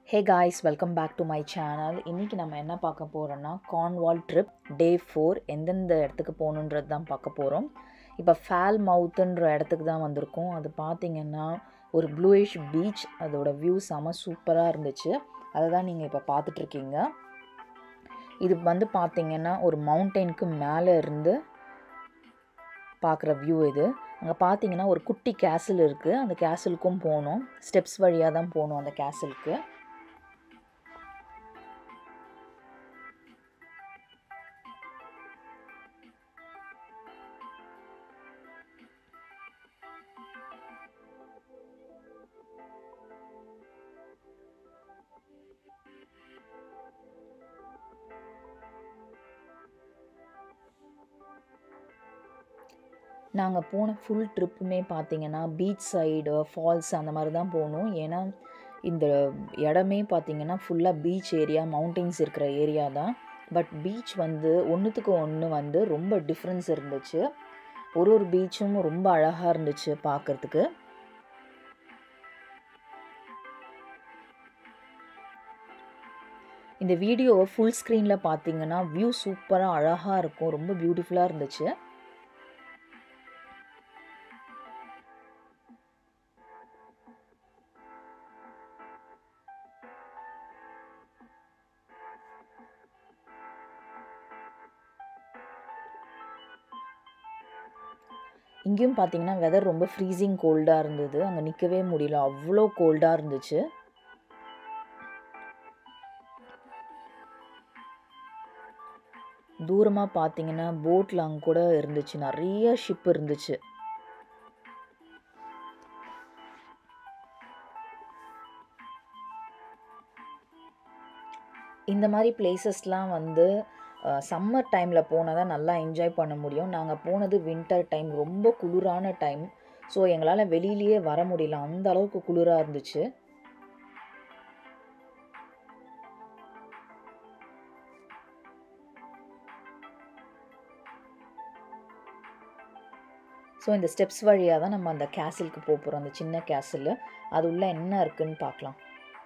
hey guys welcome back to my channel இன்றைக்கி நம்ம என்ன பார்க்க போகிறோன்னா கார்ன்வால் ட்ரிப் டே ஃபோர் எந்தெந்த இடத்துக்கு போகணுன்றது தான் பார்க்க போகிறோம் இப்போ ஃபேல் மவுத்துன்ற இடத்துக்கு தான் வந்திருக்கோம் அது பார்த்திங்கன்னா ஒரு ப்ளூயிஷ் பீச் அதோட வியூ செம சூப்பராக இருந்துச்சு அதை தான் நீங்கள் இப்போ பார்த்துட்ருக்கீங்க இது வந்து பார்த்திங்கன்னா ஒரு மவுண்டெயினுக்கு மேலே இருந்து பார்க்குற வியூ இது அங்கே பார்த்தீங்கன்னா ஒரு குட்டி கேசில் இருக்குது அந்த கேசிலுக்கும் போகணும் ஸ்டெப்ஸ் வழியாக தான் போகணும் அந்த கேசிலுக்கு நாங்கள் போன ஃபுல் ட்ரிப்புமே பார்த்தீங்கன்னா பீச் சைடு ஃபால்ஸ் அந்த மாதிரி தான் போகணும் ஏன்னா இந்த இடமே பார்த்தீங்கன்னா ஃபுல்லாக பீச் ஏரியா மவுண்டெயின்ஸ் இருக்கிற ஏரியா தான் பட் பீச் வந்து ஒன்றுத்துக்கு ஒன்று வந்து ரொம்ப டிஃப்ரென்ஸ் இருந்துச்சு ஒரு ஒரு பீச்சும் ரொம்ப அழகாக இருந்துச்சு பார்க்குறதுக்கு இந்த வீடியோவை ஃபுல் ஸ்க்ரீனில் பார்த்தீங்கன்னா வியூ சூப்பராக அழகாக இருக்கும் ரொம்ப பியூட்டிஃபுல்லாக இருந்துச்சு இங்கேயும் பார்த்தீங்கன்னா வெதர் ரொம்ப ஃப்ரீசிங் கோல்டாக இருந்தது அங்கே நிற்கவே முடியல அவ்வளோ கோல்டாக இருந்துச்சு தூரமாக பார்த்தீங்கன்னா போட்டில் அங்கே கூட இருந்துச்சு நிறைய ஷிப் இருந்துச்சு இந்த மாதிரி பிளேசஸ்லாம் வந்து சம்மர் டைமில் போனால் தான் நல்லா என்ஜாய் பண்ண முடியும் நாங்கள் போனது வின்டர் டைம் ரொம்ப குளிரான டைம் ஸோ எங்களால் வெளியிலேயே வர முடியல அந்த அளவுக்கு குளிராக இருந்துச்சு ஸோ இந்த ஸ்டெப்ஸ் வழியாக தான் நம்ம அந்த கேசலுக்கு போக போகிறோம் அந்த சின்ன கேசல் அது உள்ளே என்ன இருக்குன்னு பார்க்கலாம்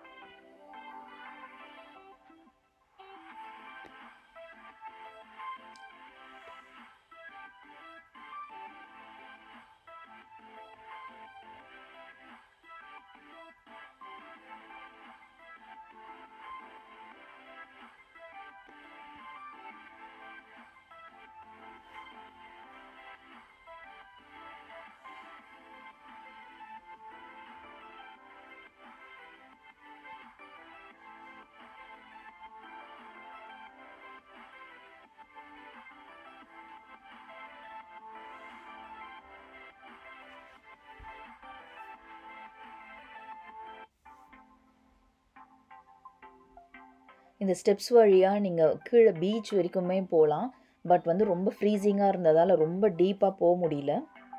இந்த ஸ்டெப்ஸ் வழியாக நீங்கள் கீழே பீச் வரைக்குமே போகலாம் பட் வந்து ரொம்ப ஃப்ரீசிங்காக இருந்ததால் ரொம்ப டீப்பாக போக முடியல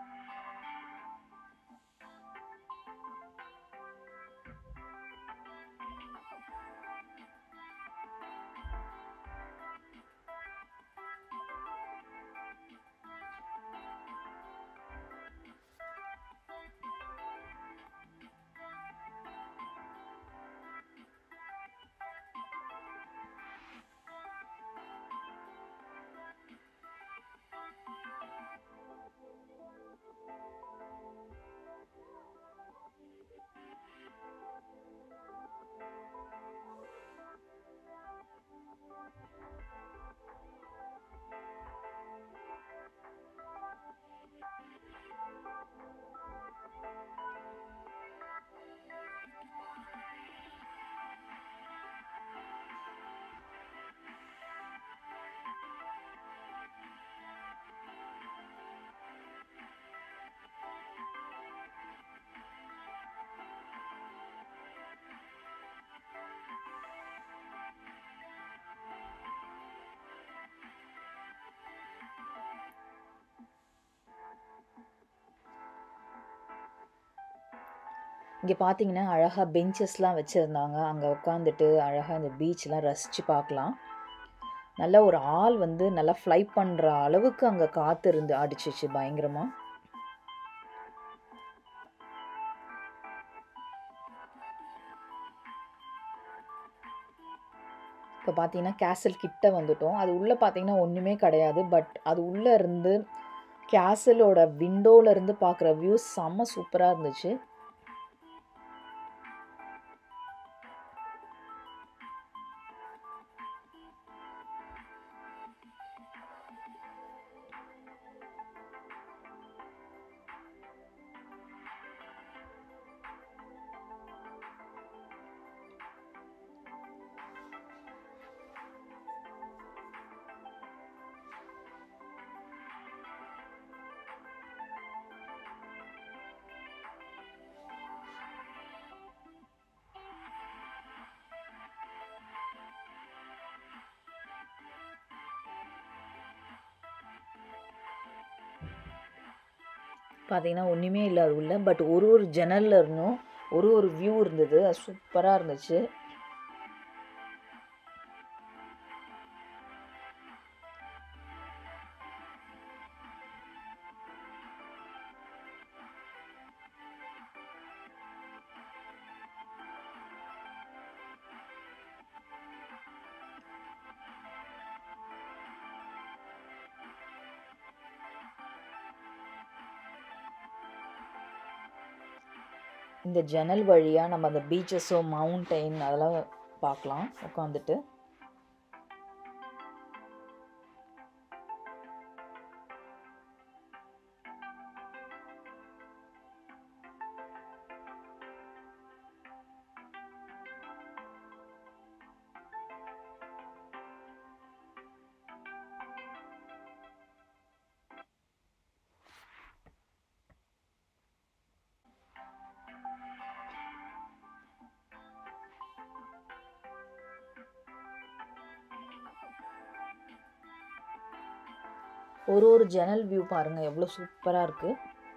இங்கே பார்த்தீங்கன்னா அழகாக பெஞ்சஸ்லாம் வச்சுருந்தாங்க அங்கே உட்காந்துட்டு அழகாக இந்த பீச்லாம் ரசித்து பார்க்கலாம் நல்ல ஒரு ஆள் வந்து நல்லா ஃப்ளை பண்ணுற அளவுக்கு அங்கே காற்று இருந்து அடிச்சிச்சு பயங்கரமாக இப்போ பார்த்தீங்கன்னா கேசல் கிட்ட வந்துட்டோம் அது உள்ளே பார்த்தீங்கன்னா ஒன்றுமே கிடையாது பட் அது உள்ளே இருந்து கேசலோட விண்டோவில் இருந்து பார்க்குற வியூஸ் செம்ம சூப்பராக இருந்துச்சு பார்த்தீங்கன்னா ஒன்றுமே இல்லை அது உள்ள பட் ஒரு ஒரு ஜன்னல்ல இருந்தும் ஒரு ஒரு வியூ இருந்தது அது சூப்பராக இருந்துச்சு இந்த ஜன்னல் வழியாக நம்ம அந்த பீச்சஸோ மவுண்டெயின் அதெல்லாம் பார்க்கலாம் உட்காந்துட்டு ஒரு ஒரு ஜன்னல் வியூ பாருங்கள் எவ்வளோ சூப்பராக இருக்குது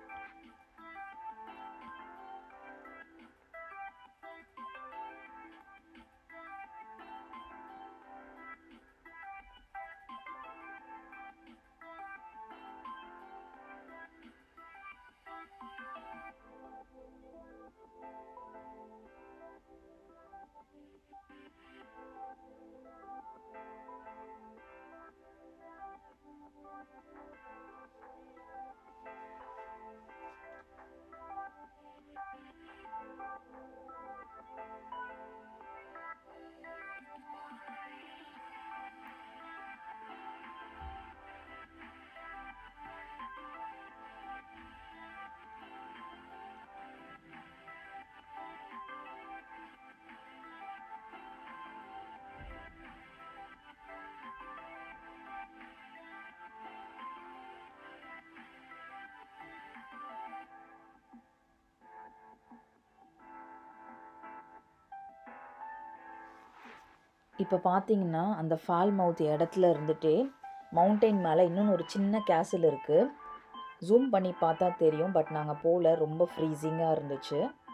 இப்போ பார்த்தீங்கன்னா அந்த ஃபால் மவுத் இடத்துல இருந்துகிட்டே மவுண்டெயின் மேலே இன்னொன்று ஒரு சின்ன கேசல் இருக்குது ஜூம் பண்ணி பார்த்தா தெரியும் பட் நாங்கள் போகல ரொம்ப ஃப்ரீசிங்காக இருந்துச்சு